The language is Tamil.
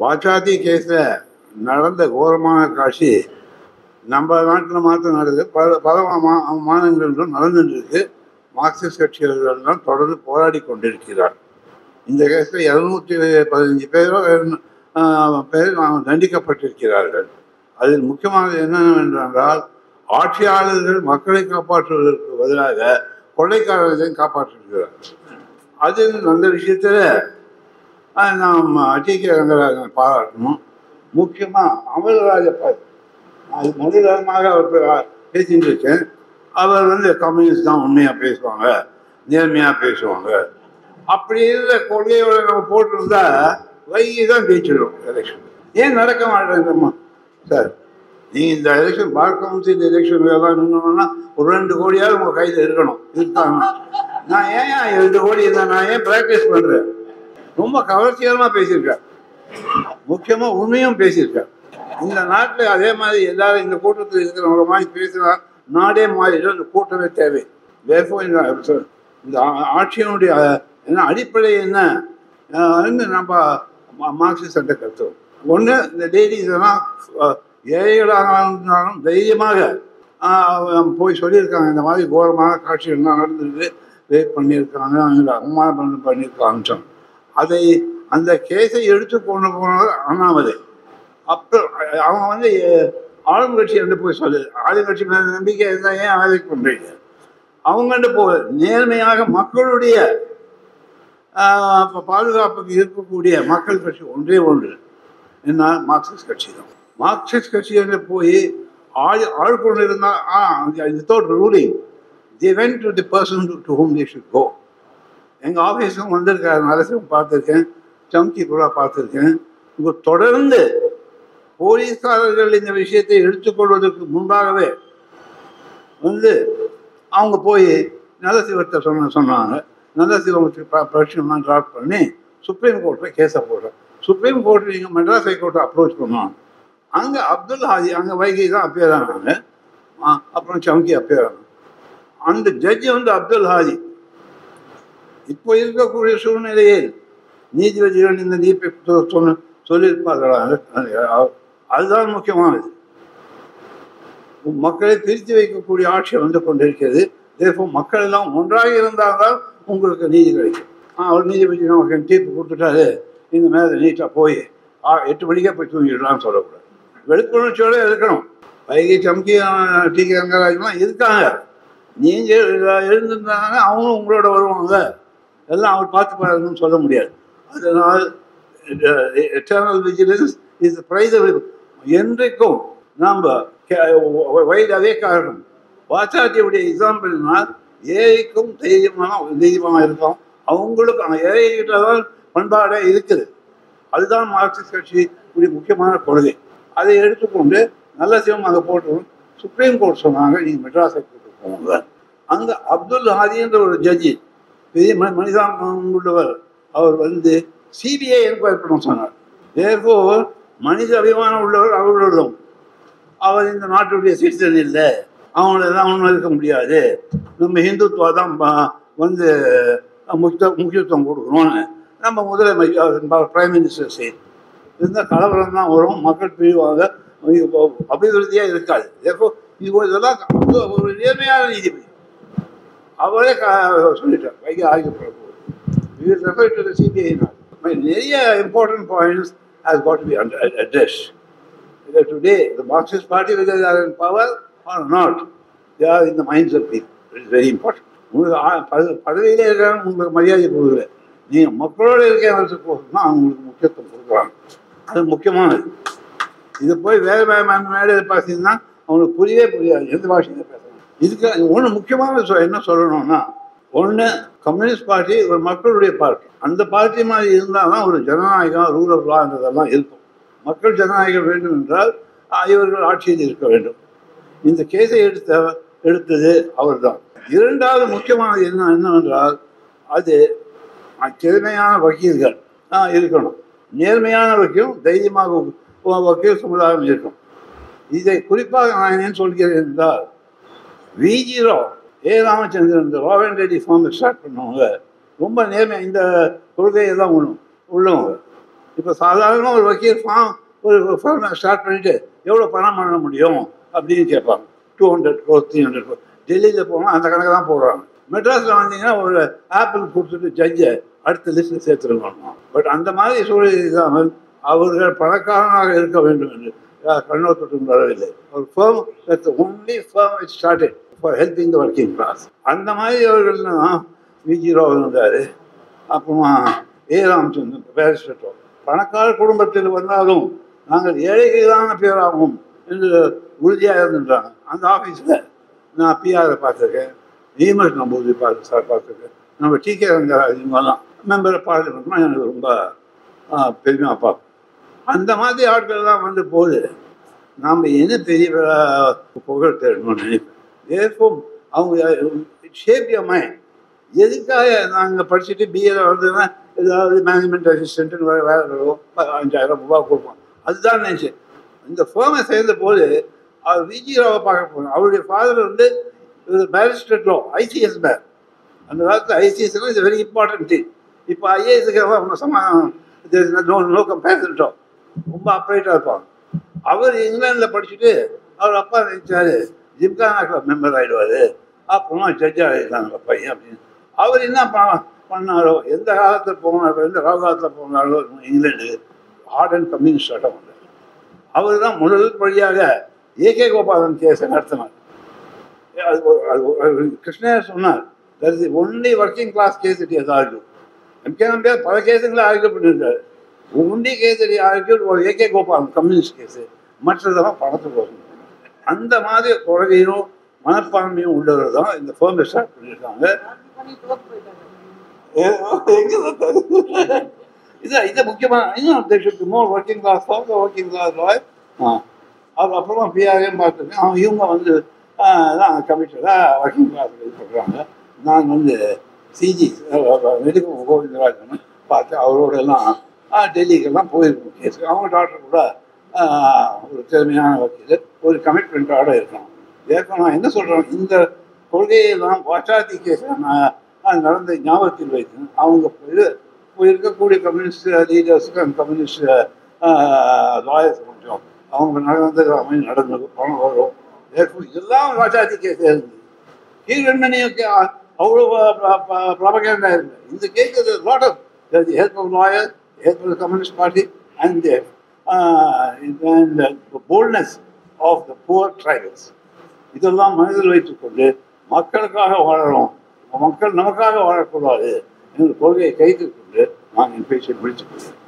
வாச்சாத்தி கேஸில் நடந்த கோரமான காட்சி நம்ம நாட்டில் மாத்திரம் நடக்குது பல பல மா- மாநிலங்களிலும் நடந்துட்டு இருக்கு மார்க்சிஸ்ட் கட்சிகளெல்லாம் தொடர்ந்து போராடி கொண்டிருக்கிறார் இந்த கேஸில் இரநூத்தி பதினஞ்சு பேரோ ஆஹ், பேர் தண்டிக்கப்பட்டிருக்கிறார்கள் அதில் முக்கியமானது என்னவென்றால் ஆட்சியாளர்கள் மக்களை காப்பாற்றுவதற்கு பதிலாக கொள்ளைக்காரர்களையும் காப்பாற்றுகிறார் அது அந்த விஷயத்தில் நாம் டி கே ரங்கராஜன் பாராட்டணும் முக்கியமாக அமல்ராஜ பாய் அது மனிதமாக அவர் பே- பேசிட்டு இருக்கேன் அவர் வந்து கம்யூனிஸ்ட் தான் உண்மையாக பேசுவாங்க நேர்மையாக பேசுவாங்க அப்படி இருந்த கொள்கையோட நம்ம போட்டிருந்தா வைகி தான் ஜெயிச்சிடும் எலெக்ஷன் ஏன் நடக்க மாட்டேங்குதும்மா சார் நீங்கள் இந்த எலெக்ஷன் பார்க்க முடிச்சு இந்த எலெக்ஷன் எல்லாம் நின்னோம்னா ஒரு ரெண்டு கோடியாவது உங்கள் கையில் இருக்கணும் இருக்காங்க நான் ஏன் ஏன் ரெண்டு கோடி இருந்தால் நான் ஏன் ப்ராக்டிஸ் பண்ணுறேன் ரொம்ப கவர்ச்சிகரமாக பேசியிருக்கார் முக்கியமாக உண்மையும் பேசியிருக்கார் இந்த நாட்டில் அதே மாதிரி எல்லாரும் இந்த கூட்டத்தில் இருக்கிறவங்க மாதிரி பேசினா நாடே மாறிடும் இந்த கூட்டமே தேவை Therefore, இந்த இந்த ஆ- ஆட்சியினுடைய என்ன அடிப்படை என்ன அஹ், வந்து நம்ம மா- மார்க்சிஸ்ட் சட்ட கருத்துவம் ஒன்று இந்த லேடிஸ் எல்லாம் அஹ், ஏழைகளாக இருந்தாலும் தைரியமாக ஆஹ், போய் சொல்லியிருக்காங்க இந்த மாதிரி கோரமான காட்சிகள்லாம் நடந்திருக்கு ரேப் பண்ணியிருக்காங்க அங்கே அவமானம் பண்ணி பண்ணியிருக்காங்க அதை அந்த கேஸை எடுத்து கொண்டு போனவர் அண்ணாமலை அப்புறம் அவங்க வந்து அஹ், ஆளும் கட்சி என்று போய் சொல்லு ஆளுங்கட்சி மேல நம்பிக்கை இருந்தால் ஏன் வேலைக்கு பண்றீங்க அவங்கள்ட்ட போக நேர்மையாக மக்களுடைய ஆஹ், ப- பாதுகாப்புக்கு இருக்கக்கூடிய மக்கள் கட்சி ஒன்றே ஒன்று என்ன மார்க்சிஸ்ட் கட்சி தான் மார்க்சிஸ்ட் கட்சியில் போய் ஆள் ஆள் கொண்டு இருந்தால் without ruling the went to the person to whom the should go எங்கள் ஆஃபீஸும் வந்திருக்காரு நரசிம்மம் பார்த்துருக்கேன் சம்கி கூட பார்த்துருக்கேன் இப்போ தொடர்ந்து போலீஸ்காரர்கள் இந்த விஷயத்தை எடுத்துக்கொள்வதற்கு முன்பாகவே வந்து அவங்க போய் நலசிவத்தை சொன்ன சொன்னாங்க நலசிவத்துக்கு பிரச்சனைலாம் ட்ராப் பண்ணி சுப்ரீம் கோர்ட்டில் கேஸை போடுறோம் சுப்ரீம் கோர்ட் நீங்கள் மெட்ராஸ் ஹைகோர்ட்டை அப்ரோச் பண்ணுவாங்க அங்கே அப்துல் ஹாஜி அங்கே வைகை தான் அப்பேர் ஆனாங்க ஆ, அப்புறம் சம்கி அப்பேர் ஆனாங்க அந்த ஜட்ஜி வந்து அப்துல் ஹாஜி இப்போ இருக்கக்கூடிய சூழ்நிலையில் நீதிபதிகள் இந்த தீர்ப்பை சொ- சொன்ன சொல்லியிருப்பார்களா அது- அதுதான் முக்கியமானது மக்களை பிரித்து வைக்கக்கூடிய ஆட்சி வந்து கொண்டிருக்கிறது தேர்ஃபோர் மக்கள் எல்லாம் ஒன்றாக இருந்தால்தான் உங்களுக்கு நீதி கிடைக்கும் ஆ, அவர் நீதிபதி நமக்கு தீர்ப்பு கொடுத்துட்டாரு இந்த மேலே நீட்டாக போய் ஆ எட்டு மணிக்கே போய் தூங்கிடலாம்னு சொல்லக்கூடாது விழிப்புணர்ச்சியோட இருக்கணும் வைகை சம்கி டி கே ரங்கராஜ்லாம் இருக்காங்க நீங்கள் இருந்திருந்தாங்கன்னா அவங்களும் உங்களோட வருவாங்க எல்லாம் அவர் பார்த்து பாருங்கன்னு சொல்ல முடியாது அதனால் எட்டர்னல் விஜிலன்ஸ் இஸ் பிரைஸ் என்றைக்கும் நாம் வயதாவே காரணம் வாச்சாட்டியுடைய எக்ஸாம்பிள்னால் ஏழைக்கும் தைரியமான தைரியமாக இருக்கும் அவங்களுக்கும் அந்த ஏழைகிட்ட தான் பண்பாடே இருக்குது அதுதான் மார்க்சிஸ்ட் கட்சி இப்படி முக்கியமான கொள்கை அதை எடுத்துக்கொண்டு நல்ல சிவம் அங்கே போட்டு சுப்ரீம் கோர்ட் சொன்னாங்க நீங்கள் மெட்ராஸ் ஹைகோர்ட்டுக்கு போங்க அங்கே அப்துல் ஹாதின்ற ஒரு ஜட்ஜி பெரிய ம மனிதாபம் உள்ளவர் அவர் வந்து சிபிஐ என்கொயர் பண்ண சொன்னார் தேர்போ மனித அபிமானம் உள்ளவர் அவர்களும் அவர் இந்த நாட்டுடைய சிட்டிசன் இல்லை அவங்களெல்லாம் ஒன்றும் இருக்க முடியாது நம்ம ஹிந்துத்துவா தான் ப- வந்து முக்கிய முக்கியத்துவம் கொடுக்கணும்னு நம்ம முதலமைச்சர் பிரைம் மினிஸ்டர் செய்து இருந்தால் கலவரம் தான் வரும் மக்கள் பிரிவாங்க அபிவிருத்தியாக இருக்காது எப்போ இது இதெல்லாம் வந்து ஒரு நேர்மையான நீதிபதி அவரே க- சொல்லிட்டார் வைகை ஆகியப்பட போகுது ரெஃபர் டு த சிபிஐ நிறைய important points has got to be address that today the Marxist Party, whether they are in power or not, they are in the minds of people. It is very important. உங்களுக்கு ஆ- பத- பதவியிலே இருக்கிறாங்க உங்களுக்கு மரியாதை கொடுக்கல நீங்கள் மக்களோடு இருக்கிறவங்களுக்கு அவங்களுக்கு முக்கியத்துவம் கொடுக்குறாங்க அது முக்கியமானது இது போய் வேறு வேறு மேடையில் பார்த்தீங்கன்னா அவங்களுக்கு புரியவே புரியாது எந்த பாஷையில் பேசணும் இதுக்கு ஒன்று முக்கியமான சொ என்ன சொல்லணும்னா ஒன்று கம்யூனிஸ்ட் பார்ட்டி ஒரு மக்களுடைய பார்ட்டி அந்த பார்ட்டி மாதிரி இருந்தால் தான் ஒரு ஜனநாயகம் ரூல் ஆஃப் லான்றதெல்லாம் இருக்கும் மக்கள் ஜனநாயகம் வேண்டும் என்றால் ஆஹ், இவர்கள் ஆட்சியில் இருக்க வேண்டும் இந்த கேஸை எடுத்த எடுத்தது அவர்தான் இரண்டாவது முக்கியமானது என்ன என்னவென்றால் அது அஹ், திறமையான வக்கீல்கள் ஆஹ், இருக்கணும் நேர்மையான வக்கீலும் தைரியமாக வ- வக்கீல் சமுதாயம் இருக்கும் இதை குறிப்பாக நான் என்ன சொல்கிறேன் என்றால் விஜி ராவ் ஏ ராமச்சந்திரன் இந்த Rao and Reddy firm start பண்ணவங்க ரொம்ப நேர்மை இந்த கொள்கையெல்லாம் உள்ள உள்ளவங்க இப்போ சாதாரணமாக ஒரு வக்கீல் ஃபார்ம் ஒரு ஃபார்ம் ஸ்டார்ட் பண்ணிட்டு எவ்வளோ பணம் பண்ண முடியும் அப்படின்னு கேட்பாங்க two hundred crore three hundred crore டெல்லியில் போனால் அந்த கணக்கு தான் போடுறாங்க மெட்ராஸில் வந்தீங்கன்னா ஒரு ஆப்பிள் கொடுத்துட்டு ஜட்ஜை அடுத்த லிஸ்ட்டில் சேர்த்துருவாங்க பட் அந்த மாதிரி சூழல் இல்லாமல் அவர்கள் பணக்காரனாக இருக்க வேண்டும் என்று யார் கண்ணோட்டத்தும் வரவில்லை ஒரு firm only firm it started for helping the working class அந்த மாதிரி அவர்கள்லாம் விஜி ராவ் இருந்தார் அப்புறமா ஏ ராமச்சந்திரன் பேரிஸ்டர் பணக்கார குடும்பத்தில் வந்தாலும் நாங்கள் ஏழைகளான பேராகும் என்று உறுதியாக இருந்துட்டாங்க அந்த ஆஃபீஸில் நான் பிஆரை பார்த்துருக்கேன் ஈமஸ் நம்பூதி பார்த்து சார் பார்த்துருக்கேன் நம்ம டி கே ரங்கராஜ் இவங்கெல்லாம் மெம்பர் பார்லிமெண்ட்னா எனக்கு ரொம்ப பெருமையாக பார்ப்போம் அந்த மாதிரி ஆட்கள்லாம் வந்து போது நாம் என்ன பெரிய புகழ் தேடணும்னு நினைப்பேன் ஏற்போம் அவங்க ஷேப் யர் மைண்ட் எதுக்காக நாங்கள் படிச்சுட்டு பிஏல வந்ததுன்னா ஏதாவது மேனேஜ்மெண்ட் அசிஸ்டன்ட்னு வேறு வேறு அஞ்சாயிரம் ரூபாய் கொடுப்போம் அதுதான் நினச்சேன் இந்த ஃபேமை சேர்ந்த போது அவர் விஜி ராவை பார்க்க போனோம் அவருடைய ஃபாதர் வந்து பேரிஸ்டர் லோ ஐசிஎஸ் பேர் அந்த காலத்தில் ஐசிஎஸ்லாம் இது வெரி இம்பார்ட்டன்ட் திங் இப்போ ஐஏஎஸ்க்கு ஒன்றும் சமாதானம் நோ நோ கம்பேரிசன்ட்டோ ரொம்ப அப்ரேட்டாக இருப்பாங்க அவர் இங்கிலாண்டில் படிச்சுட்டு அவர் அப்பா நினைச்சாரு ஜிம்கானா கிளப் மெம்பர் ஆகிடுவார் அப்புறமா ஜட்ஜ் ஆகிடலாங்க பையன் அப்படின்னு அவர் என்ன ப- பண்ணாரோ எந்த காலத்தில் போனாரோ எந்த காலத்தில் போனாரோ இங்கிலாந்து ஹார்ட் அண்ட் கம்யூனிஸ்ட் சட்டம் வந்தார் அவர் தான் முதல் வழியாக ஏகே கோபாலன் கேஸை நடத்தினார் அது ஒரு- அது ஒரு- அது கிருஷ்ணர் சொன்னார் that is only working class case it is argue M K Nambiar பல கேஸுங்களை ஆர்கியூ பண்ணியிருக்காரு ஒன்லி கேஸ் இட் ஆர்கியூ ஒரு ஏகே கோபாலன் கம்யூனிஸ்ட் கேஸு மற்றதெல்லாம் பணத்துக்கு வரும் அந்த மாதிரி கொள்கையும் மனப்பான்மையும் உள்ளவர் தான் இந்த ஃபேர்மை ஸ்டார்ட் பண்ணியிருக்காங்க இது இது முக்கியமான இன்னும் they should be more working class law working class law ஆ அது அப்புறமா பிஆரையும் பார்த்துருக்கேன் அவங்க இவங்க வந்து தான் கமிஷனராக ஒர்க்கிங் கிளாஸ் இது பண்ணுறாங்க நான் வந்து சிஜி மெடிக்கல் கோவிந்தராஜன் பார்த்து அவரோட எல்லாம் ஆ, டெல்லிக்கெல்லாம் போயிருக்கோம் கேஸ் அவங்க டாக்டர் கூட ஆ, ஒரு திறமையான வக்கீல் ஒரு கமிட்மெண்ட்டோட இருக்கான் ஏற்கனவே நான் என்ன சொல்கிறேன் இந்த கொள்கையெல்லாம் வாச்சாதி கேஸ் நான் நடந்த ஞாபகத்தில் வைத்து அவங்க போய் போய் இருக்கக்கூடிய கம்யூனிஸ்ட் லீடர்ஸுக்கு அந்த கம்யூனிஸ்ட் லாயர்ஸ் கொஞ்சம் அவங்க நடந்த அமைதி நடந்தது பணம் வரும் Therefore, இதெல்லாம் வாச்சாதி கேஸ் இருந்தது கீழ்வெண்மணிக்கு அவ்வளோ ப்ராபகேண்டா இருக்கு இந்த case lot of the help of lawyer help of communist party and and boldness of the poor tribals இதெல்லாம் மனதில் வைத்துக்கொண்டு மக்களுக்காக வாழறோம் மக்கள் நமக்காக வாழக்கூடாது என்ற கொள்கையை கைத்து கொண்டு நான் என் பேச்சை முடித்துக் கொள்கிறேன்